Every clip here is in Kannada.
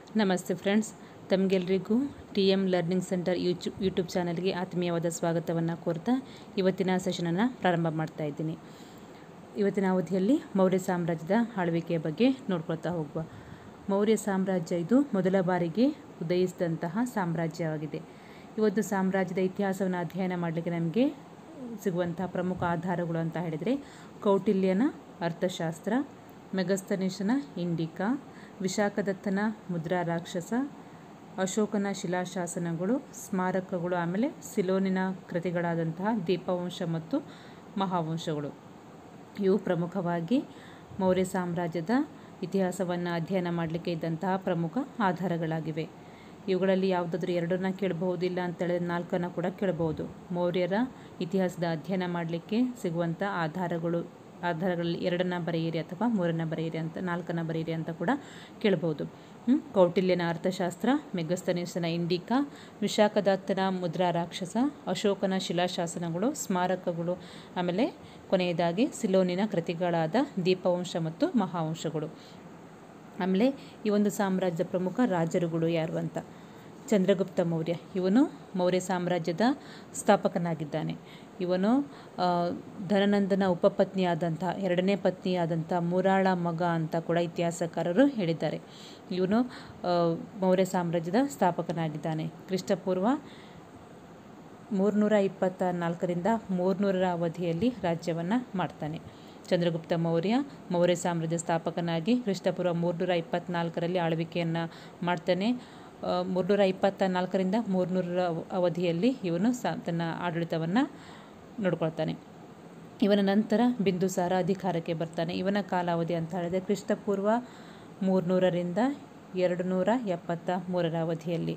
ನಮಸ್ತೆ ಫ್ರೆಂಡ್ಸ್ ತಮಗೆಲ್ಲರಿಗೂ ಟಿ ಎಮ್ ಲರ್ನಿಂಗ್ ಸೆಂಟರ್ ಯೂಟ್ಯೂ ಯೂಟ್ಯೂಬ್ ಚಾನಲ್ಗೆ ಆತ್ಮೀಯವಾದ ಸ್ವಾಗತವನ್ನು ಕೋರ್ತಾ ಇವತ್ತಿನ ಸೆಷನನ್ನು ಪ್ರಾರಂಭ ಮಾಡ್ತಾ ಇದ್ದೀನಿ ಇವತ್ತಿನ ಅವಧಿಯಲ್ಲಿ ಮೌರ್ಯ ಸಾಮ್ರಾಜ್ಯದ ಆಳ್ವಿಕೆಯ ಬಗ್ಗೆ ನೋಡ್ಕೊಳ್ತಾ ಹೋಗುವ ಮೌರ್ಯ ಸಾಮ್ರಾಜ್ಯ ಇದು ಮೊದಲ ಬಾರಿಗೆ ಉದಯಿಸಿದಂತಹ ಸಾಮ್ರಾಜ್ಯವಾಗಿದೆ ಈ ಒಂದು ಸಾಮ್ರಾಜ್ಯದ ಇತಿಹಾಸವನ್ನು ಅಧ್ಯಯನ ಮಾಡಲಿಕ್ಕೆ ನಮಗೆ ಸಿಗುವಂತಹ ಪ್ರಮುಖ ಆಧಾರಗಳು ಅಂತ ಹೇಳಿದರೆ ಕೌಟಿಲ್ಯನ ಅರ್ಥಶಾಸ್ತ್ರ ಮೆಗಸ್ತನಿಷನ ಇಂಡಿಕಾ ವಿಶಾಖದತ್ತನ ಮುದ್ರಾ ರಾಕ್ಷಸ ಅಶೋಕನ ಶಿಲಾಶಾಸನಗಳು ಸ್ಮಾರಕಗಳು ಆಮೇಲೆ ಸಿಲೋನಿನ ಕೃತಿಗಳಾದಂತಹ ದೀಪವಂಶ ಮತ್ತು ಮಹಾವಂಶಗಳು ಇವು ಪ್ರಮುಖವಾಗಿ ಮೌರ್ಯ ಸಾಮ್ರಾಜ್ಯದ ಇತಿಹಾಸವನ್ನು ಅಧ್ಯಯನ ಮಾಡಲಿಕ್ಕೆ ಇದ್ದಂತಹ ಪ್ರಮುಖ ಆಧಾರಗಳಾಗಿವೆ ಇವುಗಳಲ್ಲಿ ಯಾವುದಾದ್ರೂ ಎರಡನ್ನ ಕೇಳಬಹುದು ಇಲ್ಲ ಅಂತೇಳಿದ್ರೆ ನಾಲ್ಕನ್ನು ಕೂಡ ಕೇಳಬಹುದು ಮೌರ್ಯರ ಇತಿಹಾಸದ ಅಧ್ಯಯನ ಮಾಡಲಿಕ್ಕೆ ಸಿಗುವಂಥ ಆಧಾರಗಳು ಆಧಾರಗಳಲ್ಲಿ ಎರಡನ್ನ ಬರೆಯಿರಿ ಅಥವಾ ಮೂರನ್ನು ಬರೆಯಿರಿ ಅಂತ ನಾಲ್ಕನ್ನು ಬರೆಯಿರಿ ಅಂತ ಕೂಡ ಕೇಳಬಹುದು ಹ್ಮ್? ಕೌಟಿಲ್ಯನ ಅರ್ಥಶಾಸ್ತ್ರ ಮೆಗಸ್ತನಿಸನ ಇಂಡಿಕಾ ವಿಶಾಖದತ್ತನ ಮುದ್ರಾ ರಾಕ್ಷಸ ಅಶೋಕನ ಶಿಲಾಶಾಸನಗಳು ಸ್ಮಾರಕಗಳು ಆಮೇಲೆ ಕೊನೆಯದಾಗಿ ಸಿಲೋನಿನ ಕೃತಿಗಳಾದ ದೀಪವಂಶ ಮತ್ತು ಮಹಾವಂಶಗಳು ಆಮೇಲೆ ಈ ಒಂದು ಸಾಮ್ರಾಜ್ಯದ ಪ್ರಮುಖ ರಾಜರುಗಳು ಯಾರು ಅಂತ ಚಂದ್ರಗುಪ್ತ ಮೌರ್ಯ ಇವನು ಮೌರ್ಯ ಸಾಮ್ರಾಜ್ಯದ ಸ್ಥಾಪಕನಾಗಿದ್ದಾನೆ ಇವನು ಆ, ಧನನಂದನ ಉಪಪತ್ನಿಯಾದಂಥ ಎರಡನೇ ಪತ್ನಿಯಾದಂಥ ಮೂರಾಳ ಮಗ ಅಂತ ಕೂಡ ಇತಿಹಾಸಕಾರರು ಹೇಳಿದ್ದಾರೆ ಇವನು ಆ, ಮೌರ್ಯ ಸಾಮ್ರಾಜ್ಯದ ಸ್ಥಾಪಕನಾಗಿದ್ದಾನೆ ಕ್ರಿಸ್ತಪೂರ್ವ ಮೂರುನೂರ ಇಪ್ಪತ್ತ ನಾಲ್ಕರಿಂದ ಮೂರುನೂರರ ಅವಧಿಯಲ್ಲಿ ರಾಜ್ಯವನ್ನು ಮಾಡ್ತಾನೆ ಚಂದ್ರಗುಪ್ತ ಮೌರ್ಯ ಮೌರ್ಯ ಸಾಮ್ರಾಜ್ಯ ಸ್ಥಾಪಕನಾಗಿ ಕ್ರಿಸ್ತಪೂರ್ವ ಮೂರುನೂರ ಇಪ್ಪತ್ನಾಲ್ಕರಲ್ಲಿ ಆಳ್ವಿಕೆಯನ್ನು ಮಾಡ್ತಾನೆ ಆ, ಮೂರುನೂರ ಇಪ್ಪತ್ತ ನಾಲ್ಕರಿಂದ ಮೂರುನೂರರ ಅವಧಿಯಲ್ಲಿ ಇವನು ಸಾ ತನ್ನ ಆಡಳಿತವನ್ನು ನೋಡ್ಕೊಳ್ತಾನೆ ಇವನ ನಂತರ ಬಿಂದುಸಾರ ಅಧಿಕಾರಕ್ಕೆ ಬರ್ತಾನೆ ಇವನ ಕಾಲಾವಧಿ ಅಂತ ಹೇಳಿದ್ರೆ ಕ್ರಿಸ್ತಪೂರ್ವ ಮೂರುನೂರರಿಂದ ಎರಡು ನೂರ ಎಪ್ಪತ್ತ ಮೂರರ ಅವಧಿಯಲ್ಲಿ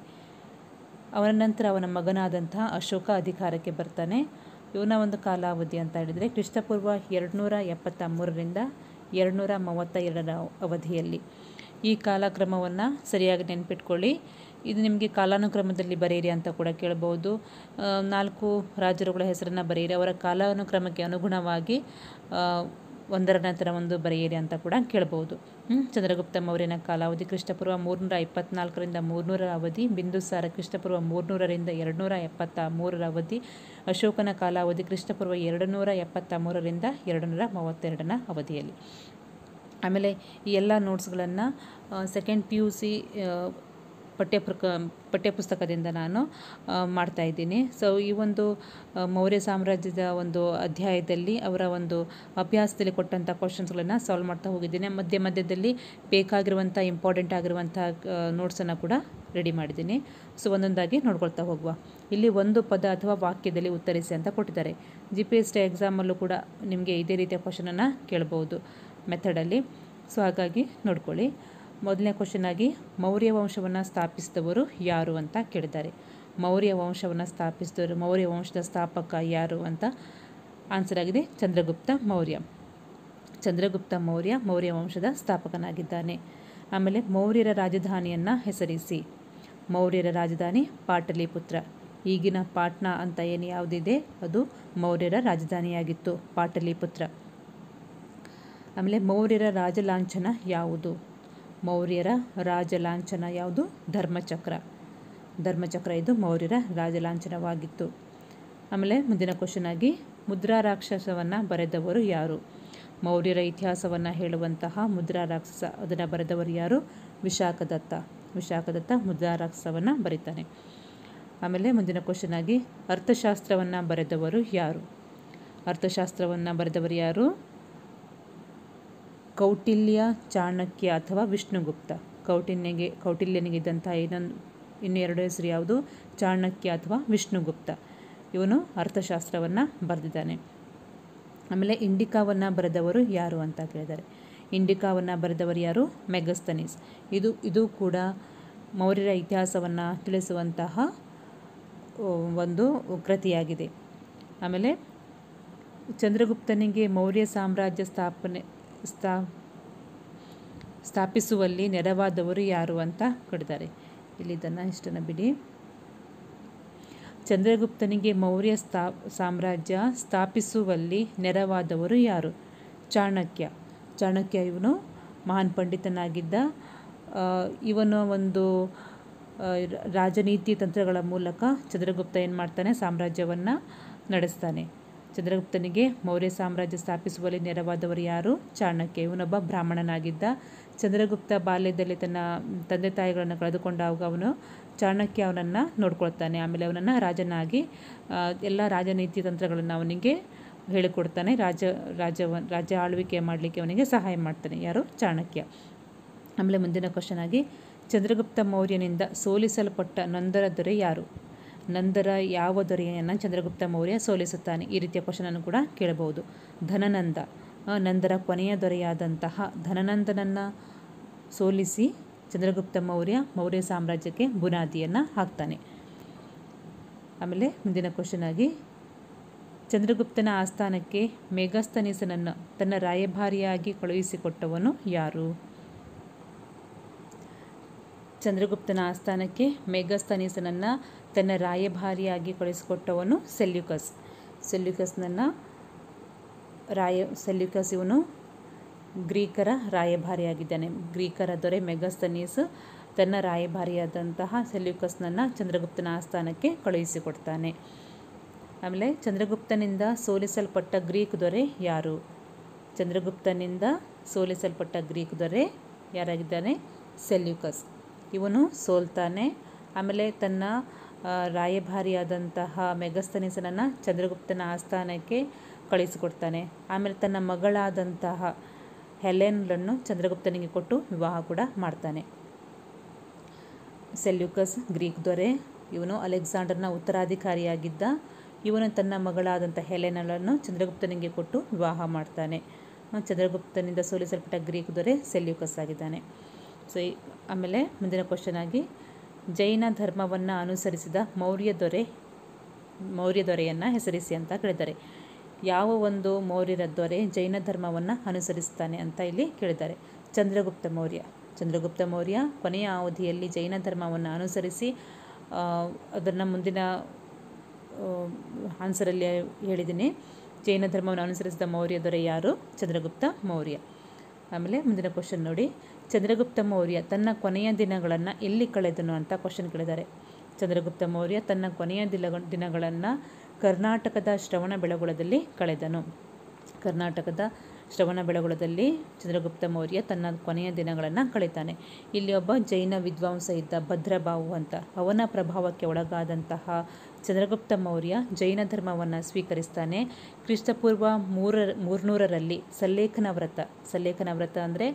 ಅವನ ನಂತರ ಅವನ ಮಗನಾದಂತಹ ಅಶೋಕ ಅಧಿಕಾರಕ್ಕೆ ಬರ್ತಾನೆ ಇವನ ಒಂದು ಕಾಲಾವಧಿ ಅಂತ ಹೇಳಿದರೆ ಕ್ರಿಸ್ತಪೂರ್ವ ಎರಡುನೂರ ಎಪ್ಪತ್ತ ಮೂರರಿಂದ ಎರಡುನೂರ ಮೂವತ್ತ ಎರಡರ ಅವಧಿಯಲ್ಲಿ ಈ ಕಾಲಕ್ರಮವನ್ನು ಸರಿಯಾಗಿ ನೆನ್ಪಿಟ್ಕೊಳ್ಳಿ ಇದು ನಿಮಗೆ ಕಾಲಾನುಕ್ರಮದಲ್ಲಿ ಬರೆಯಿರಿ ಅಂತ ಕೂಡ ಕೇಳಬಹುದು ಆ, ನಾಲ್ಕು ರಾಜರುಗಳ ಹೆಸರನ್ನು ಬರೆಯಿರಿ ಅವರ ಕಾಲಾನುಕ್ರಮಕ್ಕೆ ಅನುಗುಣವಾಗಿ ಆ, ಒಂದರ ನಂತರ ಒಂದು ಬರೆಯಿರಿ ಅಂತ ಕೂಡ ಕೇಳಬಹುದು ಹ್ಮ್? ಚಂದ್ರಗುಪ್ತ ಮೌರ್ಯನ ಕಾಲಾವಧಿ ಕ್ರಿಸ್ತಪೂರ್ವ ಮೂರುನೂರ ಇಪ್ಪತ್ನಾಲ್ಕರಿಂದ ಮೂರುನೂರರ ಅವಧಿ ಬಿಂದುಸಾರ ಕ್ರಿಸ್ತಪೂರ್ವ ಮೂರುನೂರರಿಂದ ಎರಡುನೂರ ಎಪ್ಪತ್ತ ಮೂರರ ಅವಧಿ ಅಶೋಕನ ಕಾಲಾವಧಿ ಕ್ರಿಸ್ತಪೂರ್ವ ಎರಡು ನೂರ ಎಪ್ಪತ್ತ ಮೂರರಿಂದ ಎರಡು ನೂರ ಮೂವತ್ತೆರಡನ ಅವಧಿಯಲ್ಲಿ ಆಮೇಲೆ ಈ ಎಲ್ಲ ನೋಟ್ಸ್ಗಳನ್ನು ಸೆಕೆಂಡ್ ಪಿ ಯು ಸಿ ಪಠ್ಯಪುಸ್ತಕ ಪಠ್ಯಪುಸ್ತಕದಿಂದ ನಾನು ಆ, ಮಾಡ್ತಾ ಇದ್ದೀನಿ ಸೊ ಈ ಒಂದು ಆ, ಮೌರ್ಯ ಸಾಮ್ರಾಜ್ಯದ ಒಂದು ಅಧ್ಯಾಯದಲ್ಲಿ ಅವರ ಒಂದು ಅಭ್ಯಾಸದಲ್ಲಿ ಕೊಟ್ಟಂಥ ಕ್ವಶನ್ಸ್ಗಳನ್ನು ಸಾಲ್ವ್ ಮಾಡ್ತಾ ಹೋಗಿದ್ದೀನಿ ಮಧ್ಯ ಮಧ್ಯದಲ್ಲಿ ಬೇಕಾಗಿರುವಂಥ ಇಂಪಾರ್ಟೆಂಟ್ ಆಗಿರುವಂಥ ನೋಟ್ಸನ್ನು ಕೂಡ ರೆಡಿ ಮಾಡಿದ್ದೀನಿ ಸೊ ಒಂದೊಂದಾಗಿ ನೋಡ್ಕೊಳ್ತಾ ಹೋಗುವ ಇಲ್ಲಿ ಒಂದು ಪದ ಅಥವಾ ವಾಕ್ಯದಲ್ಲಿ ಉತ್ತರಿಸಿ ಅಂತ ಕೊಟ್ಟಿದ್ದಾರೆ ಜಿ ಪಿ ಎಸ್ ಟಿ ಎಕ್ಸಾಮಲ್ಲೂ ಕೂಡ ನಿಮಗೆ ಇದೇ ರೀತಿಯ ಕ್ವಶನನ್ನು ಕೇಳ್ಬೋದು ಮೆಥಡಲ್ಲಿ ಸೊ ಹಾಗಾಗಿ ನೋಡ್ಕೊಳ್ಳಿ ಮೊದಲನೇ ಕ್ವಶನ್ ಆಗಿ ಮೌರ್ಯ ವಂಶವನ್ನು ಸ್ಥಾಪಿಸಿದವರು ಯಾರು ಅಂತ ಕೇಳಿದ್ದಾರೆ ಮೌರ್ಯ ವಂಶವನ್ನು ಸ್ಥಾಪಿಸಿದವರು ಮೌರ್ಯ ವಂಶದ ಸ್ಥಾಪಕ ಯಾರು ಅಂತ ಆನ್ಸರ್ ಆಗಿದೆ ಚಂದ್ರಗುಪ್ತ ಮೌರ್ಯ ಚಂದ್ರಗುಪ್ತ ಮೌರ್ಯ ಮೌರ್ಯ ವಂಶದ ಸ್ಥಾಪಕನಾಗಿದ್ದಾನೆ ಆಮೇಲೆ ಮೌರ್ಯರ ರಾಜಧಾನಿಯನ್ನು ಹೆಸರಿಸಿ ಮೌರ್ಯರ ರಾಜಧಾನಿ ಪಾಟಲಿಪುತ್ರ ಈಗಿನ ಪಾಟ್ನಾ ಅಂತ ಏನು ಯಾವುದಿದೆ ಅದು ಮೌರ್ಯರ ರಾಜಧಾನಿಯಾಗಿತ್ತು ಪಾಟಲಿಪುತ್ರ ಆಮೇಲೆ ಮೌರ್ಯರ ರಾಜಲಾಂಛನ ಯಾವುದು ಮೌರ್ಯರ ರಾಜಲಾಂಛನ ಯಾವುದು ಧರ್ಮಚಕ್ರ ಧರ್ಮಚಕ್ರ ಇದು ಮೌರ್ಯರ ರಾಜಲಾಂಛನವಾಗಿತ್ತು ಆಮೇಲೆ ಮುಂದಿನ ಕ್ವಶನ್ ಆಗಿ ಮುದ್ರಾ ರಾಕ್ಷಸವನ್ನು ಬರೆದವರು ಯಾರು ಮೌರ್ಯರ ಇತಿಹಾಸವನ್ನು ಹೇಳುವಂತಹ ಮುದ್ರಾ ರಾಕ್ಷಸ ಅದನ್ನು ಬರೆದವರು ಯಾರು ವಿಶಾಖದತ್ತ ವಿಶಾಖದತ್ತ ಮುದ್ರಾ ರಾಕ್ಷಸವನ್ನು ಬರೀತಾನೆ ಆಮೇಲೆ ಮುಂದಿನ ಕ್ವಶನ್ ಆಗಿ ಅರ್ಥಶಾಸ್ತ್ರವನ್ನು ಬರೆದವರು ಯಾರು ಅರ್ಥಶಾಸ್ತ್ರವನ್ನು ಬರೆದವರು ಯಾರು ಕೌಟಿಲ್ಯ ಚಾಣಕ್ಯ ಅಥವಾ ವಿಷ್ಣುಗುಪ್ತ ಕೌಟಿಲ್ಯನಿಗೆ ಕೌಟಿಲ್ಯನಿಗಿದ್ದಂಥ ಇನ್ನೊಂದು ಇನ್ನು ಎರಡು ಹೆಸರು ಯಾವುದು ಚಾಣಕ್ಯ ಅಥವಾ ವಿಷ್ಣುಗುಪ್ತ ಇವನು ಅರ್ಥಶಾಸ್ತ್ರವನ್ನು ಬರೆದಿದ್ದಾನೆ ಆಮೇಲೆ ಇಂಡಿಕಾವನ್ನು ಬರೆದವರು ಯಾರು ಅಂತ ಕೇಳಿದ್ದಾರೆ ಇಂಡಿಕಾವನ್ನು ಬರೆದವರು ಯಾರು ಮೆಗಸ್ತನೀಸ್ ಇದು ಇದು ಕೂಡ ಮೌರ್ಯರ ಇತಿಹಾಸವನ್ನು ತಿಳಿಸುವಂತಹ ಆ, ಒಂದು ಕೃತಿಯಾಗಿದೆ ಆಮೇಲೆ ಚಂದ್ರಗುಪ್ತನಿಗೆ ಮೌರ್ಯ ಸಾಮ್ರಾಜ್ಯ ಸ್ಥಾಪನೆ ಸ್ಥಾ ಸ್ಥಾಪಿಸುವಲ್ಲಿ ನೆರವಾದವರು ಯಾರು ಅಂತ ಕೊಡ್ತಾರೆ ಇಲ್ಲಿ ಇದನ್ನು ಇಷ್ಟನ್ನು ಬಿಡಿ ಚಂದ್ರಗುಪ್ತನಿಗೆ ಮೌರ್ಯ ಸ್ಥಾ ಸಾಮ್ರಾಜ್ಯ ಸ್ಥಾಪಿಸುವಲ್ಲಿ ನೆರವಾದವರು ಯಾರು ಚಾಣಕ್ಯ ಚಾಣಕ್ಯ ಇವನು ಮಹಾನ್ ಪಂಡಿತನಾಗಿದ್ದ ಇವನ ಒಂದು ರಾಜನೀತಿ ತಂತ್ರಗಳ ಮೂಲಕ ಚಂದ್ರಗುಪ್ತ ಏನು ಮಾಡ್ತಾನೆ ಸಾಮ್ರಾಜ್ಯವನ್ನು ನಡೆಸ್ತಾನೆ ಚಂದ್ರಗುಪ್ತನಿಗೆ ಮೌರ್ಯ ಸಾಮ್ರಾಜ್ಯ ಸ್ಥಾಪಿಸುವಲ್ಲಿ ನೆರವಾದವರು ಯಾರು ಚಾಣಕ್ಯ ಇವನೊಬ್ಬ ಬ್ರಾಹ್ಮಣನಾಗಿದ್ದ ಚಂದ್ರಗುಪ್ತ ಬಾಲ್ಯದಲ್ಲಿ ತನ್ನ ತಂದೆ ತಾಯಿಗಳನ್ನು ಕಳೆದುಕೊಂಡಾಗ ಅವನು ಚಾಣಕ್ಯ ಅವನನ್ನು ನೋಡ್ಕೊಳ್ತಾನೆ ಆಮೇಲೆ ಅವನನ್ನು ರಾಜನಾಗಿ ಎಲ್ಲ ರಾಜನೀತಿ ತಂತ್ರಗಳನ್ನು ಅವನಿಗೆ ಹೇಳಿಕೊಡ್ತಾನೆ ರಾಜ ರಾಜವ ರಾಜ್ಯ ಆಳ್ವಿಕೆ ಮಾಡಲಿಕ್ಕೆ ಅವನಿಗೆ ಸಹಾಯ ಮಾಡ್ತಾನೆ ಯಾರು ಚಾಣಕ್ಯ ಆಮೇಲೆ ಮುಂದಿನ ಕ್ವಶನ್ ಆಗಿ ಚಂದ್ರಗುಪ್ತ ಮೌರ್ಯನಿಂದ ಸೋಲಿಸಲ್ಪಟ್ಟ ನಂದರ ದೊರೆ ಯಾರು ನಂದರ ಯಾವ ದೊರೆಯನ್ನು ಚಂದ್ರಗುಪ್ತ ಮೌರ್ಯ ಸೋಲಿಸುತ್ತಾನೆ ಈ ರೀತಿಯ ಕ್ವಶನನ್ನು ಕೂಡ ಕೇಳಬಹುದು ಧನನಂದ ನಂದರ ಕೊನೆಯ ದೊರೆಯಾದಂತಹ ಧನನಂದನನ್ನು ಸೋಲಿಸಿ ಚಂದ್ರಗುಪ್ತ ಮೌರ್ಯ ಮೌರ್ಯ ಸಾಮ್ರಾಜ್ಯಕ್ಕೆ ಬುನಾದಿಯನ್ನು ಹಾಕ್ತಾನೆ ಆಮೇಲೆ ಮುಂದಿನ ಕ್ವಶನ್ ಆಗಿ ಚಂದ್ರಗುಪ್ತನ ಆಸ್ಥಾನಕ್ಕೆ ಮೆಗಸ್ತನಿಸನನ್ನು ತನ್ನ ರಾಯಭಾರಿಯಾಗಿ ಕಳುಹಿಸಿಕೊಟ್ಟವನು ಯಾರು ಚಂದ್ರಗುಪ್ತನ ಆಸ್ಥಾನಕ್ಕೆ ಮೆಗಸ್ತನೀಸನನ್ನು ತನ್ನ ರಾಯಭಾರಿಯಾಗಿ ಕಳಿಸಿಕೊಟ್ಟವನು ಸೆಲ್ಯುಕಸ್ ಸೆಲ್ಯುಕಸ್ನನ್ನು ರಾಯ ಸೆಲ್ಯುಕಸ್ ಇವನು ಗ್ರೀಕರ ರಾಯಭಾರಿಯಾಗಿದ್ದಾನೆ ಗ್ರೀಕರ ದೊರೆ ಮೆಗಸ್ತನೀಸ್ ತನ್ನ ರಾಯಭಾರಿಯಾದಂತಹ ಸೆಲ್ಯುಕಸ್ನನ್ನು ಚಂದ್ರಗುಪ್ತನ ಆಸ್ಥಾನಕ್ಕೆ ಕಳುಹಿಸಿಕೊಡ್ತಾನೆ ಆಮೇಲೆ ಚಂದ್ರಗುಪ್ತನಿಂದ ಸೋಲಿಸಲ್ಪಟ್ಟ ಗ್ರೀಕ್ ದೊರೆ ಯಾರು ಚಂದ್ರಗುಪ್ತನಿಂದ ಸೋಲಿಸಲ್ಪಟ್ಟ ಗ್ರೀಕ್ ದೊರೆ ಯಾರಾಗಿದ್ದಾನೆ ಸೆಲ್ಯುಕಸ್ ಇವನು ಸೋಲ್ತಾನೆ ಆಮೇಲೆ ತನ್ನ ರಾಯಭಾರಿಯಾದಂತಹ ಮೆಗಸ್ತನಿಸನನ್ನು ಚಂದ್ರಗುಪ್ತನ ಆಸ್ಥಾನಕ್ಕೆ ಕಳಿಸಿಕೊಡ್ತಾನೆ ಆಮೇಲೆ ತನ್ನ ಮಗಳಾದಂತಹ ಹೆಲೆನ್ಲನ್ನು ಚಂದ್ರಗುಪ್ತನಿಗೆ ಕೊಟ್ಟು ವಿವಾಹ ಕೂಡ ಮಾಡ್ತಾನೆ ಸೆಲ್ಯುಕಸ್ ಗ್ರೀಕ್ ದೊರೆ ಇವನು ಅಲೆಕ್ಸಾಂಡರ್ನ ಉತ್ತರಾಧಿಕಾರಿಯಾಗಿದ್ದ ಇವನು ತನ್ನ ಮಗಳಾದಂಥ ಹೆಲೆನಲನ್ನು ಚಂದ್ರಗುಪ್ತನಿಗೆ ಕೊಟ್ಟು ವಿವಾಹ ಮಾಡ್ತಾನೆ ಚಂದ್ರಗುಪ್ತನಿಂದ ಸೋಲಿಸಲ್ಪಟ್ಟ ಗ್ರೀಕ್ ದೊರೆ ಸೆಲ್ಯುಕಸ್ ಆಗಿದ್ದಾನೆ ಸೊ ಆಮೇಲೆ ಮುಂದಿನ ಕ್ವಶನ್ ಆಗಿ ಜೈನ ಧರ್ಮವನ್ನು ಅನುಸರಿಸಿದ ಮೌರ್ಯ ದೊರೆ ಮೌರ್ಯ ದೊರೆಯನ್ನು ಹೆಸರಿಸಿ ಅಂತ ಕೇಳಿದ್ದಾರೆ ಯಾವ ಒಂದು ಮೌರ್ಯರ ದೊರೆ ಜೈನ ಧರ್ಮವನ್ನು ಅನುಸರಿಸ್ತಾನೆ ಅಂತ ಇಲ್ಲಿ ಕೇಳಿದ್ದಾರೆ ಚಂದ್ರಗುಪ್ತ ಮೌರ್ಯ ಚಂದ್ರಗುಪ್ತ ಮೌರ್ಯ ಕೊನೆಯ ಅವಧಿಯಲ್ಲಿ ಜೈನ ಧರ್ಮವನ್ನು ಅನುಸರಿಸಿ ಅದನ್ನು ಮುಂದಿನ ಆನ್ಸರಲ್ಲಿ ಹೇಳಿದ್ದೀನಿ ಜೈನ ಧರ್ಮವನ್ನು ಅನುಸರಿಸಿದ ಮೌರ್ಯ ದೊರೆ ಯಾರು ಚಂದ್ರಗುಪ್ತ ಮೌರ್ಯ ಆಮೇಲೆ ಮುಂದಿನ ಕ್ವಶನ್ ನೋಡಿ ಚಂದ್ರಗುಪ್ತ ಮೌರ್ಯ ತನ್ನ ಕೊನೆಯ ದಿನಗಳನ್ನು ಎಲ್ಲಿ ಕಳೆದನು ಅಂತ ಕ್ವಶನ್ ಕೇಳಿದ್ದಾರೆ ಚಂದ್ರಗುಪ್ತ ಮೌರ್ಯ ತನ್ನ ಕೊನೆಯ ದಿನ ದಿನಗಳನ್ನು ಕರ್ನಾಟಕದ ಶ್ರವಣ ಬೆಳಗೊಳದಲ್ಲಿ ಕಳೆದನು ಕರ್ನಾಟಕದ ಶ್ರವಣ ಬೆಳಗೊಳದಲ್ಲಿ ಚಂದ್ರಗುಪ್ತ ಮೌರ್ಯ ತನ್ನ ಕೊನೆಯ ದಿನಗಳನ್ನು ಕಳೀತಾನೆ ಇಲ್ಲಿ ಒಬ್ಬ ಜೈನ ವಿದ್ವಾಂಸ ಇದ್ದ ಭದ್ರಬಾಹು ಅಂತ ಅವನ ಪ್ರಭಾವಕ್ಕೆ ಒಳಗಾದಂತಹ ಚಂದ್ರಗುಪ್ತ ಮೌರ್ಯ ಜೈನ ಧರ್ಮವನ್ನು ಸ್ವೀಕರಿಸ್ತಾನೆ ಕ್ರಿಸ್ತಪೂರ್ವ ಮೂರ ಮೂರ್ನೂರರಲ್ಲಿ ಸಲ್ಲೇಖನ ವ್ರತ ಸಲ್ಲೇಖನ ವ್ರತ ಅಂದರೆ